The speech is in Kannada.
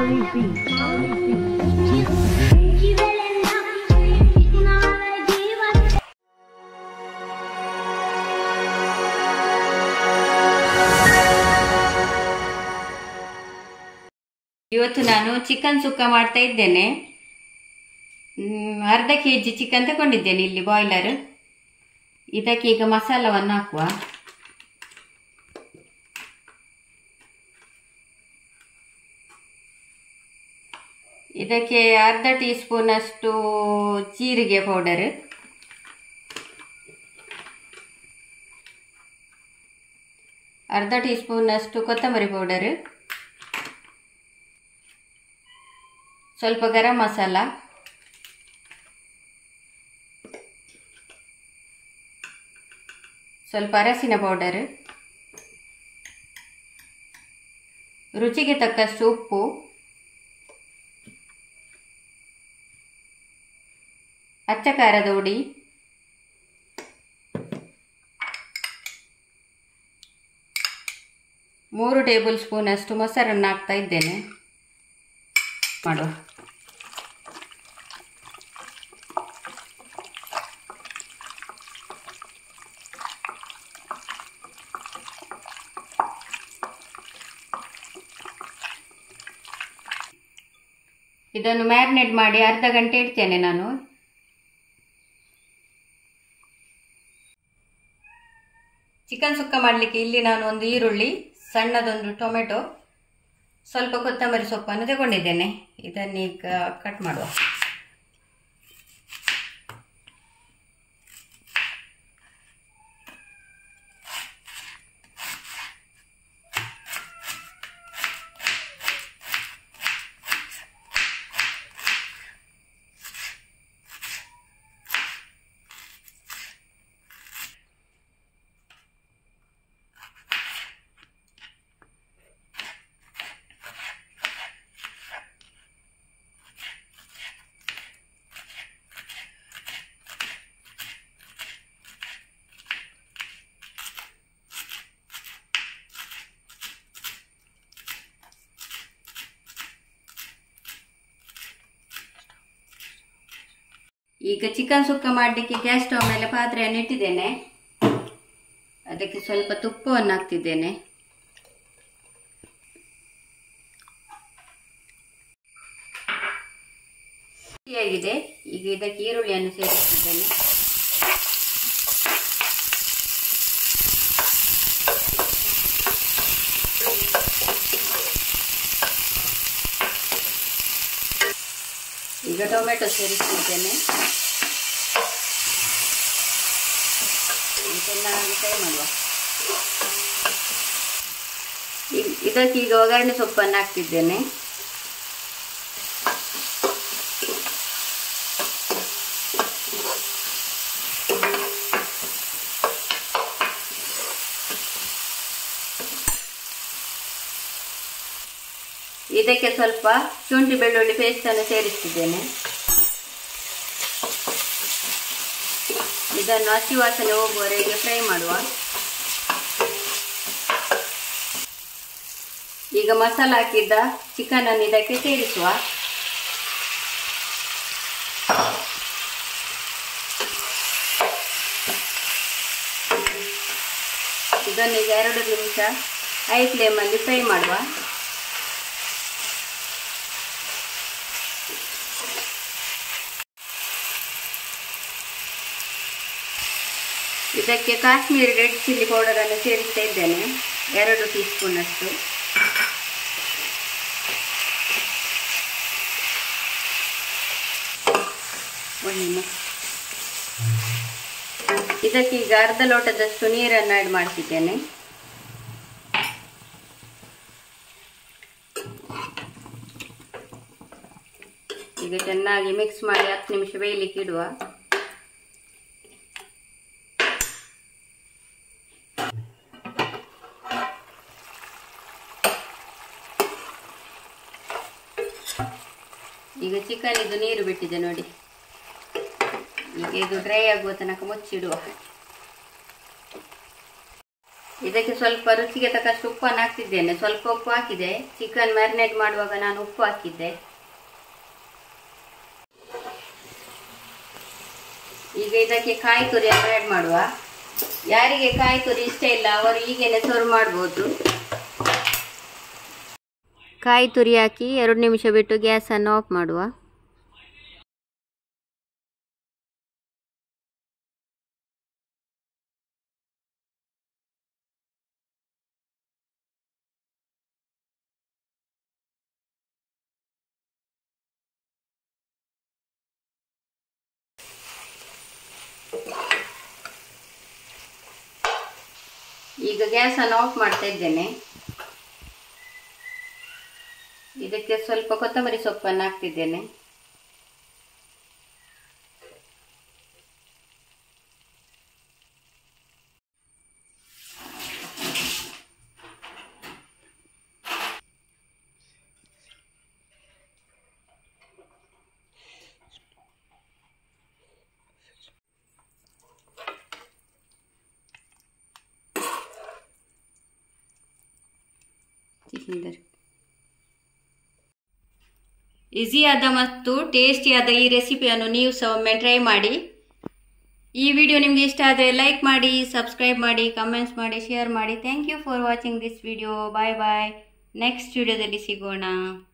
Molly B. Molly B. ಇವತ್ತು ನಾನು ಚಿಕನ್ ಸುಕ್ಕ ಮಾಡ್ತಾ ಇದ್ದೇನೆ ಮ್, ಅರ್ಧ ಕೆ ಜಿ ಚಿಕನ್ ತಗೊಂಡಿದ್ದೇನೆ ಇಲ್ಲಿ ಬಾಯ್ಲರ್ ಇದಕ್ಕೆ ಈಗ ಮಸಾಲವನ್ನು ಹಾಕುವ ಇದಕ್ಕೆ ಅರ್ಧ ಟೀ ಸ್ಪೂನ್ ಅಷ್ಟು ಜೀರಿಗೆ ಪೌಡರ್ ಅರ್ಧ ಟೀ ಸ್ಪೂನ್ ಅಷ್ಟು ಕೊತ್ತಂಬರಿ ಪೌಡರ್ ಸ್ವಲ್ಪ ಗರಂ ಮಸಾಲ ಸ್ವಲ್ಪ ಅರಸಿನ ಪೌಡರ್ ರುಚಿಗೆ ತಕ್ಕಷ್ಟು ಉಪ್ಪು ಅಚ್ಚ ಖಾರದ ಹುಡಿ ಮೂರು ಟೇಬಲ್ ಸ್ಪೂನ್ ಅಷ್ಟು ಮೊಸರನ್ನು ಹಾಕ್ತಾ ಇದ್ದೇನೆ ಮಾಡುವ ಇದನ್ನು ಮ್ಯಾರಿನೇಟ್ ಮಾಡಿ ಅರ್ಧ ಗಂಟೆ ಇಡ್ತೇನೆ ನಾನು ಚಿಕನ್ ಸುಕ್ಕ ಮಾಡಲಿಕ್ಕೆ ಇಲ್ಲಿ ನಾನು ಒಂದು ಈರುಳ್ಳಿ ಸಣ್ಣದೊಂದು ಟೊಮೆಟೊ ಸ್ವಲ್ಪ ಕೊತ್ತಂಬರಿ ಸೊಪ್ಪನ್ನು ತಗೊಂಡಿದ್ದೇನೆ ಇದನ್ನೀಗ ಕಟ್ ಮಾಡುವ ಈಗ ಚಿಕನ್ ಸುಕ್ಕ ಮಾಡಲಿಕ್ಕೆ ಗ್ಯಾಸ್ ಸ್ಟವ್ ಮೇಲೆ ಪಾತ್ರೆಯನ್ನು ಇಟ್ಟಿದ್ದೇನೆ ಅದಕ್ಕೆ ಸ್ವಲ್ಪ ತುಪ್ಪವನ್ನು ಹಾಕ್ತಿದ್ದೇನೆ ಆಗಿದೆ ಈಗ ಇದಕ್ಕೆ ಈರುಳ್ಳಿಯನ್ನು ಸೇರಿಸ್ತಿದ್ದೇನೆ ಈಗ ಟೊಮೆಟೊ ಸೇರಿಸ್ತಿದ್ದೇನೆ ಇದು ಚೆನ್ನಾಗಿ ಫ್ರೈ ಮಾಡುವ ಈ- ಇದಕ್ಕೆ ಈಗ ಒಗ್ಗರಣೆ ಸೊಪ್ಪನ್ನು ಹಾಕ್ತಿದ್ದೇನೆ ಇದಕ್ಕೆ ಸ್ವಲ್ಪ ಶುಂಠಿ ಬೆಳ್ಳುಳ್ಳಿ ಪೇಸ್ಟನ್ನು ಸೇರಿಸ್ತಿದ್ದೇನೆ ಇದನ್ನು ಹಸಿ ವಾಸನೆ ಹೋಗುವವರೆಗೆ ಫ್ರೈ ಮಾಡುವ ಈಗ ಮಸಾಲ ಹಾಕಿದ್ದ ಚಿಕನ್ ಅನ್ನು ಇದಕ್ಕೆ ಸೇರಿಸುವ ಇದನ್ನು ಈಗ ಎರಡು ನಿಮಿಷ ಹೈ ಫ್ಲೇಮಲ್ಲಿ ಫ್ರೈ ಮಾಡುವ ಇದಕ್ಕೆ ಕಾಶ್ಮೀರಿ ರೆಡ್ ಚಿಲ್ಲಿ ಪೌಡರನ್ನು ಸೇರಿಸ್ತಾ ಇದ್ದೇನೆ ಎರಡು ಟೀ ಸ್ಪೂನ್ ಅಷ್ಟು ಒಂದು ಇದಕ್ಕೆ ಈಗ ಅರ್ಧ ಲೋಟದಷ್ಟು ನೀರನ್ನು ಆ್ಯಡ್ ಮಾಡ್ತಿದ್ದೇನೆ ಈಗ ಚೆನ್ನಾಗಿ ಮಿಕ್ಸ್ ಮಾಡಿ ಹತ್ತು ನಿಮಿಷ ಬೇಯಲಿಕ್ಕೆ ಇಡುವ ಈಗ ಚಿಕನ್ ಇದು ನೀರು ಬಿಟ್ಟಿದೆ ನೋಡಿ ಈಗ ಇದು ಡ್ರೈ ಆಗುವ ತನಕ ಮುಚ್ಚಿಡುವ ಇದಕ್ಕೆ ಸ್ವಲ್ಪ ರುಚಿಗೆ ತಕ್ಕಷ್ಟು ಉಪ್ಪನ್ನು ಹಾಕ್ತಿದ್ದೇನೆ ಸ್ವಲ್ಪ ಉಪ್ಪು ಹಾಕಿದೆ ಚಿಕನ್ ಮ್ಯಾರಿನೇಟ್ ಮಾಡುವಾಗ ನಾನು ಉಪ್ಪು ಹಾಕಿದ್ದೆ ಈಗ ಇದಕ್ಕೆ ಕಾಯಿ ತುರಿಯನ್ನು ಆ್ಯಡ್ ಮಾಡುವ ಯಾರಿಗೆ ಕಾಯಿ ತುರಿ ಇಷ್ಟ ಇಲ್ಲ ಅವರು ಹೀಗೇನೆ ಸರ್ವ್ ಮಾಡ್ಬೋದು ಕಾಯಿ ತುರಿ ಹಾಕಿ ಎರಡು ನಿಮಿಷ ಬಿಟ್ಟು ಗ್ಯಾಸನ್ನು ಆಫ್ ಮಾಡುವ ಈಗ ಗ್ಯಾಸನ್ನು ಆಫ್ ಮಾಡ್ತಾ ಇದ್ದೇನೆ ಇದಕ್ಕೆ ಸ್ವಲ್ಪ ಕೊತ್ತಂಬರಿ ಸೊಪ್ಪನ್ನು ಹಾಕ್ತಿದ್ದೇನೆ ಚಿಕನ್ ಈಸಿಯಾದ ಮತ್ತು ಟೇಸ್ಟಿಯಾದ ಈ ರೆಸಿಪಿಯನ್ನು ನೀವು ಸಹ ಒಮ್ಮೆ ಟ್ರೈ ಮಾಡಿ ಈ ವಿಡಿಯೋ ನಿಮಗೆ ಇಷ್ಟ ಆದರೆ ಲೈಕ್ ಮಾಡಿ ಸಬ್ಸ್ಕ್ರೈಬ್ ಮಾಡಿ ಕಮೆಂಟ್ಸ್ ಮಾಡಿ ಶೇರ್ ಮಾಡಿ thank you for watching this video bye bye next ವಿಡಿಯೋದಲ್ಲಿ ಸಿಗೋಣ